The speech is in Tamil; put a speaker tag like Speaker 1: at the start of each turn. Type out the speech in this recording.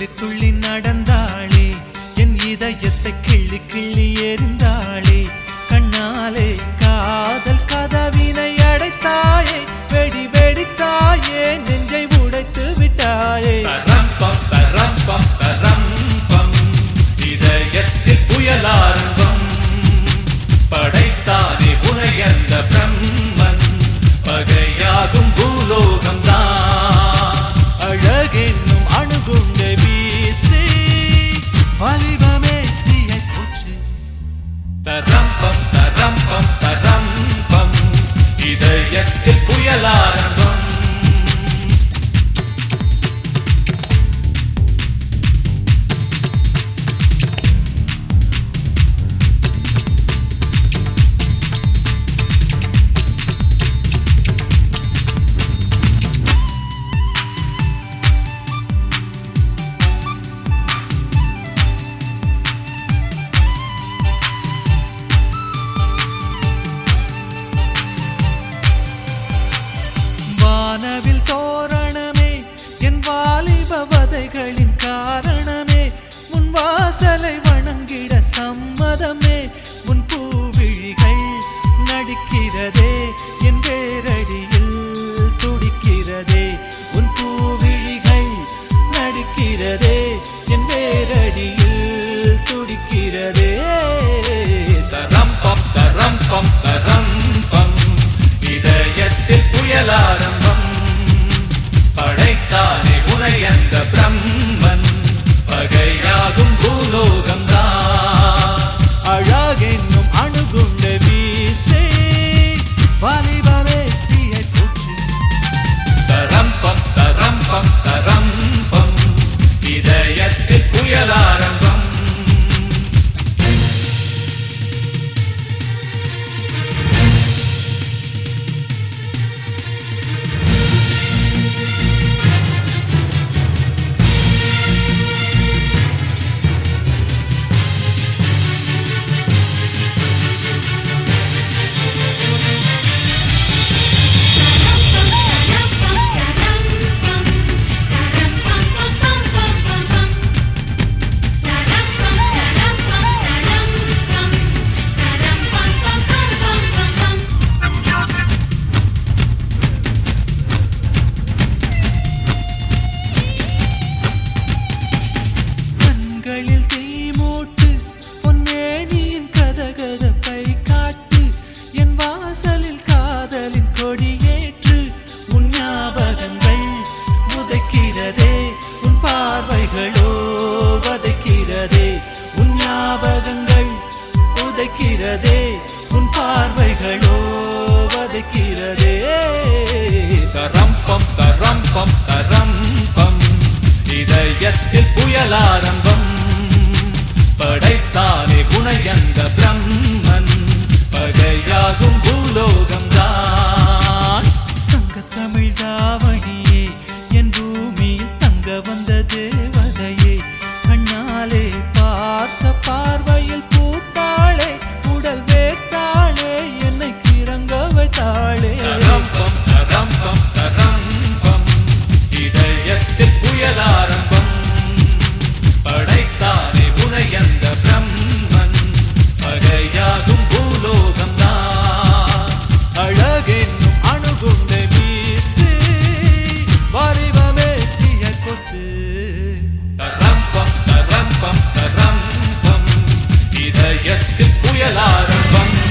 Speaker 1: துள்ளி துள்ளி நடந்தாளே என் இதயத்தை கிள்ளி கிள்ளி எறிந்தாளே கண்ணாலே காதல் கதவினை அடைத்தாயே வெடி வெடித்தாயே நெஞ்சை உடைத்து விட்டாயே
Speaker 2: தரம்பம் தரம்பம் தரம்பம் இதயத்தில் புயலாரம்பம் படைத்தானே உனை அந்த பிரம்மன் பகையாகும் பூலோகம்தான்
Speaker 1: அழகென்னும் அணுகுண்ட வீசி வலிவமே தீயை போச்சு
Speaker 2: தரம்பம் தரம்பம் தரம்பம் இதயத்தில் புயலாரம்பம்
Speaker 1: வானவில் தோரணமே என் வாலிப வதைகளின் காரணமே உன் வாசலை வணங்கிட சம்மதமே உன் பூவிழிகள் நடிக்கிறதே என் வேரடியில் துடிக்கிறதே உன் பூவிழிகள் நடிக்கிறதே என் வேரடியில் துடிக்கிறதே
Speaker 2: தரம்பம் தரம்பம் தரம்பம் இதயத்தில் புயலாரம்பம் படைத்தானே உனை அந்த பிரம்மன் பகையாகும் பூலோகம்தான்
Speaker 1: அழகென்னும் அணுகுண்ட வீசே வாலிபமே தீயை போச்சு
Speaker 2: தரம்பம் தரம்பம் தரம்பம் இதயத்தில் புயலாரம்பம்
Speaker 1: கண்களில் தீ மூட்டு பொன்னேனியின் கதகதப்பை காட்டு என் வாசலில் காதலின் கொடியேற்று உன் ஞாபகங்கள் உதைக்கிறதே உன் பார்வைகளோ வதைக்கிறதே உன் ஞாபகங்கள் உதைக்கிறதே உன் பார்வைகளோ வதைக்கிறதே
Speaker 2: தரம்பம் தரம்பம் தரம்பம் இதயத்தில் புயலாரம்பம் படைத்தானே குணையந்த பிரம்மன் பகையாகும் பூலோகம்தான்
Speaker 1: சங்கத்தமிழ் தாவணியே என் பூமியில் தங்க வந்த தேவதையே கண்ணாலே பார்த்த பார்வையில் பூத்தாளே உடல் வேட்டாளே என்னை கிறங்க வைத்தாளே
Speaker 2: தரம்பம் தரம்பம் தரம்பம் இதயத்தில் புயலாரம்பம் படைத்தானே உனையந்த பிரம்மன் பகையாகும் பூலோகம்தான்
Speaker 1: அழகென்னும் அணுகுண்ட வீசு வரிவமே தீய கொச்சு
Speaker 2: தரம்பம் தரம்பம் தரம்பம் இதயத்தில் புயலாரம்பம்